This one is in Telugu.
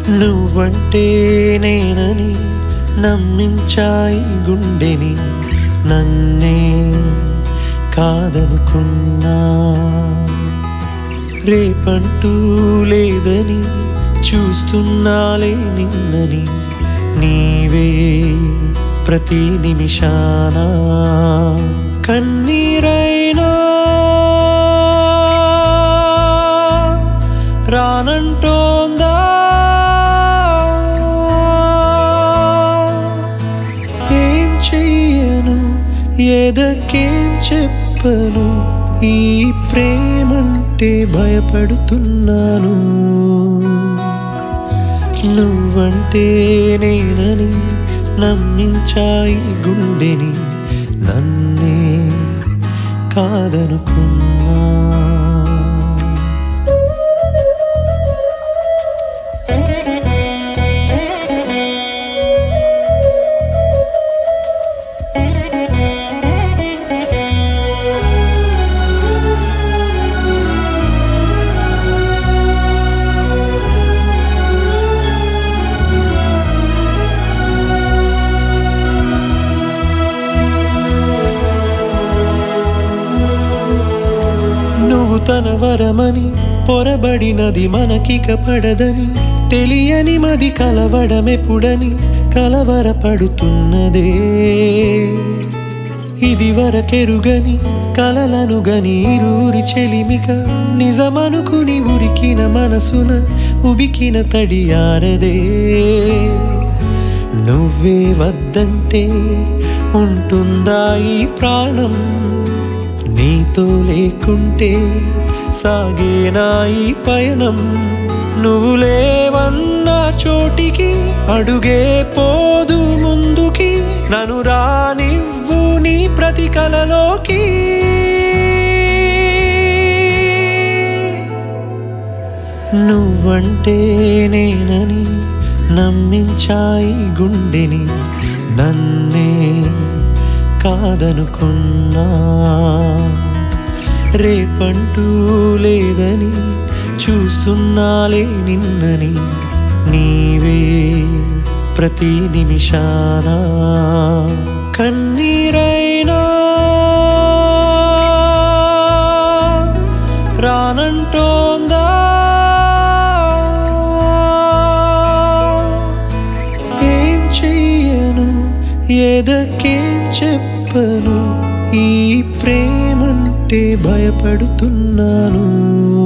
నువ్వంటే నేనని నమ్మించాయి గుండెని నన్నే కాదనుకున్నా రేపంటూ లేదని చూస్తున్నాలే నిన్నని నీవే ప్రతి నిమిషాన కన్నీరైనా రానంటోందా ఏం చెయ్యను ఎదకేం చెప్పను ఈ ప్రేమంటే భయపడుతున్నాను నువ్వంటే నేనని నమ్మించాయి గుండెని నన్నే కాదనుకున్నా నువ్వు తన వరమని పొరబడినది మనకిక పడదని తెలియని మది కలవడమెప్పుడని కలవరపడుతున్నదే ఇది వరకెరుగని కలలను గని ఇరువురి చెలిమిక నిజమనుకుని ఉరికిన మనసున ఉబికిన తడియారదే నువ్వే వద్దంటే ఉంటుందా ఈ ప్రాణం నీతో లేకుంటే సాగేనా ఈ పయనం నువ్వు లేవన్న చోటికి అడుగే పోదు ముందుకి నన్ను రానివ్వు నీ ప్రతి కలలోకి నువ్వంటే నేనని నమ్మించాయి గుండెని నన్నే కాదనుకున్నా రేపంటూ లేదని చూస్తున్నాలే నిన్నని నీవే ప్రతి నిమిషాన కన్నీరైనా రానంటోందా ఏం చెయ్యను ఎదకేం చెప్పను ఈ ప్రేమంటే భయపడుతున్నాను